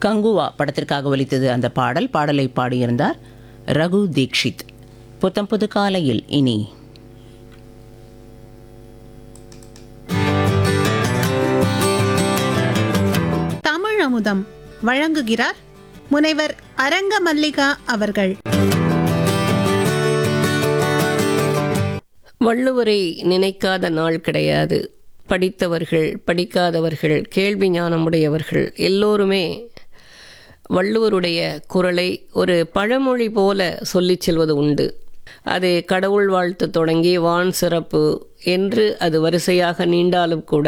கங்குவா படத்திற்காக ஒலித்தது அந்த பாடல் பாடலை பாடியிருந்தார் ரகு தீக்ஷித் புத்தம் புது காலையில் இனி தமிழ் அமுதம் வழங்குகிறார் முனைவர் அரங்க மல்லிகா அவர்கள் வள்ளுவரை நினைக்காத நாள் கிடையாது படித்தவர்கள் படிக்காதவர்கள் கேள்வி ஞானமுடையவர்கள் எல்லோருமே வள்ளுவருடைய குரலை ஒரு பழமொழி போல சொல்லிச் செல்வது உண்டு அது கடவுள் வாழ்த்து தொடங்கி வான் சிறப்பு என்று அது வரிசையாக நீண்டாலும் கூட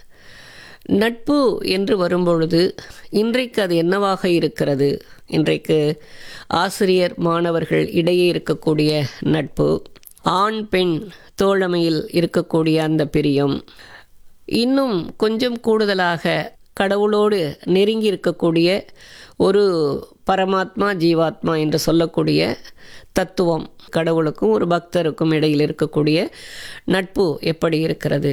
நட்பு என்று வரும்பொழுது இன்றைக்கு அது என்னவாக இருக்கிறது இன்றைக்கு ஆசிரியர் மாணவர்கள் இடையே இருக்கக்கூடிய நட்பு ஆண் பெண் தோழமையில் இருக்கக்கூடிய அந்த பிரியம் இன்னும் கொஞ்சம் கூடுதலாக கடவுளோடு நெருங்கி இருக்கக்கூடிய ஒரு பரமாத்மா ஜீவாத்மா என்று சொல்லக்கூடிய தத்துவம் கடவுளுக்கும் ஒரு பக்தருக்கும் இடையில் இருக்கக்கூடிய நட்பு எப்படி இருக்கிறது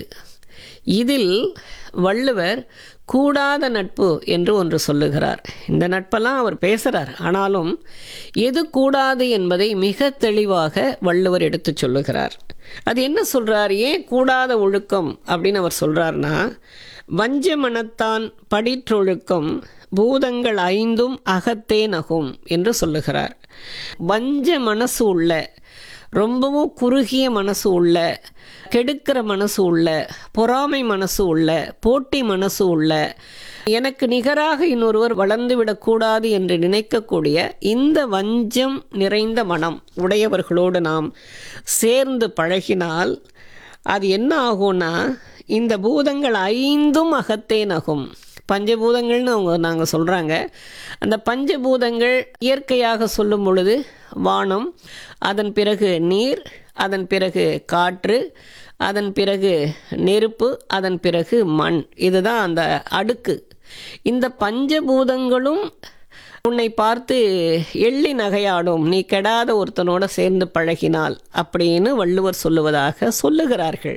இதில் வள்ளுவர் கூடாத நட்பு என்று ஒன்று சொல்லுகிறார் இந்த நட்பெல்லாம் அவர் பேசுகிறார் ஆனாலும் எது கூடாது என்பதை மிக தெளிவாக வள்ளுவர் எடுத்து சொல்லுகிறார் அது என்ன சொல்றார் ஏன் கூடாத ஒழுக்கம் அப்படின்னு அவர் சொல்றாருன்னா வஞ்ச மனத்தான் படிற்றொழுக்கம் பூதங்கள் ஐந்தும் அகத்தே நகும் என்று சொல்லுகிறார் வஞ்ச மனசு உள்ள ரொம்பவும் குறுகிய மனசு உள்ள கெடுக்கிற மனசு உள்ள பொறாமை மனசு உள்ள போட்டி மனசு உள்ள எனக்கு நிகராக இன்னொருவர் வளர்ந்து விடக்கூடாது என்று நினைக்கக்கூடிய இந்த வஞ்சம் நிறைந்த மனம் உடையவர்களோடு நாம் சேர்ந்து பழகினால் அது என்ன ஆகும்னா இந்த பூதங்கள் ஐந்தும் அகத்தே நகும் பஞ்சபூதங்கள்னு அவங்க நாங்கள் சொல்கிறாங்க அந்த பஞ்சபூதங்கள் இயற்கையாக சொல்லும் பொழுது வானம் அதன் பிறகு நீர் அதன் பிறகு காற்று அதன் பிறகு நெருப்பு அதன் பிறகு மண் இதுதான் அந்த அடுக்கு இந்த பஞ்சபூதங்களும் உன்னை பார்த்து எள்ளி நகையாடும் நீ கெடாத ஒருத்தனோட சேர்ந்து பழகினால் அப்படின்னு வள்ளுவர் சொல்லுவதாக சொல்லுகிறார்கள்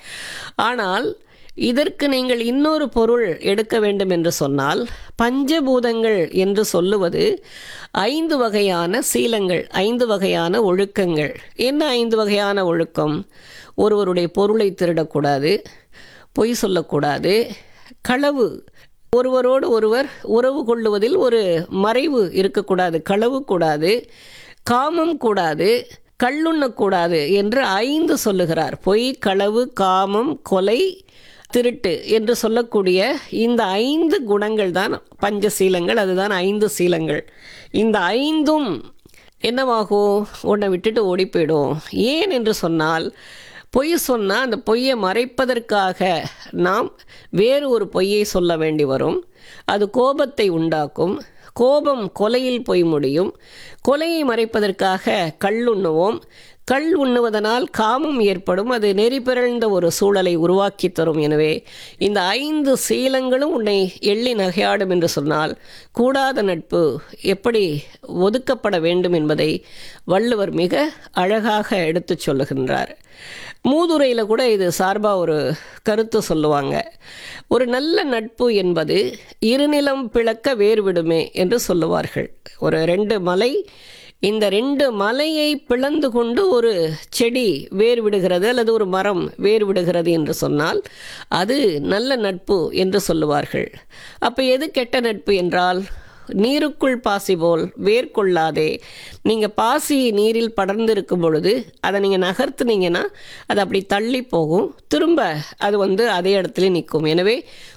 ஆனால் இதற்கு நீங்கள் இன்னொரு பொருள் எடுக்க வேண்டும் என்று சொன்னால் பஞ்சபூதங்கள் என்று சொல்லுவது ஐந்து வகையான சீலங்கள் ஐந்து வகையான ஒழுக்கங்கள் என்ன ஐந்து வகையான ஒழுக்கம் ஒருவருடைய பொருளை திருடக்கூடாது பொய் சொல்லக்கூடாது களவு ஒருவரோடு ஒருவர் உறவு கொள்ளுவதில் ஒரு மறைவு இருக்கக்கூடாது களவு கூடாது காமம் கூடாது கள்ளுண்ணக்கூடாது என்று ஐந்து சொல்லுகிறார் பொய் களவு காமம் கொலை திருட்டு என்று சொல்லக்கூடிய இந்த ஐந்து குணங்கள் தான் பஞ்சசீலங்கள் அதுதான் ஐந்து சீலங்கள் இந்த ஐந்தும் என்னவாகும் உன்னை விட்டுட்டு ஓடி போயிடும் ஏன் என்று சொன்னால் பொய் சொன்னால் அந்த பொய்யை மறைப்பதற்காக நாம் வேறு ஒரு பொய்யை சொல்ல வேண்டி வரும் அது கோபத்தை உண்டாக்கும் கோபம் கொலையில் போய் முடியும் கொலையை மறைப்பதற்காக கள்ளுண்ணுவோம் கள் உண்ணுவதனால் காமம் ஏற்படும் அது நெறி பிறழ்ந்த ஒரு சூழலை உருவாக்கி தரும் எனவே இந்த ஐந்து சீலங்களும் உன்னை எள்ளி நகையாடும் என்று சொன்னால் கூடாத நட்பு எப்படி ஒதுக்கப்பட வேண்டும் என்பதை வள்ளுவர் மிக அழகாக எடுத்துச் சொல்லுகின்றார் மூதுரையில் கூட இது சார்பாக ஒரு கருத்து சொல்லுவாங்க ஒரு நல்ல நட்பு என்பது இருநிலம் பிளக்க வேறுவிடுமே என்று சொல்லுவார்கள் ஒரு ரெண்டு மலை இந்த ரெண்டு மலையை பிளந்து கொண்டு ஒரு செடி வேர் விடுகிறது அல்லது ஒரு மரம் வேர் விடுகிறது என்று சொன்னால் அது நல்ல நட்பு என்று சொல்லுவார்கள் அப்போ எது கெட்ட நட்பு என்றால் நீருக்குள் பாசி போல் வேர் கொள்ளாதே நீங்கள் பாசி நீரில் படர்ந்து இருக்கும் பொழுது அதை நீங்கள் நகர்த்துனீங்கன்னா அது அப்படி தள்ளி போகும் திரும்ப அது வந்து அதே இடத்துல நிற்கும் எனவே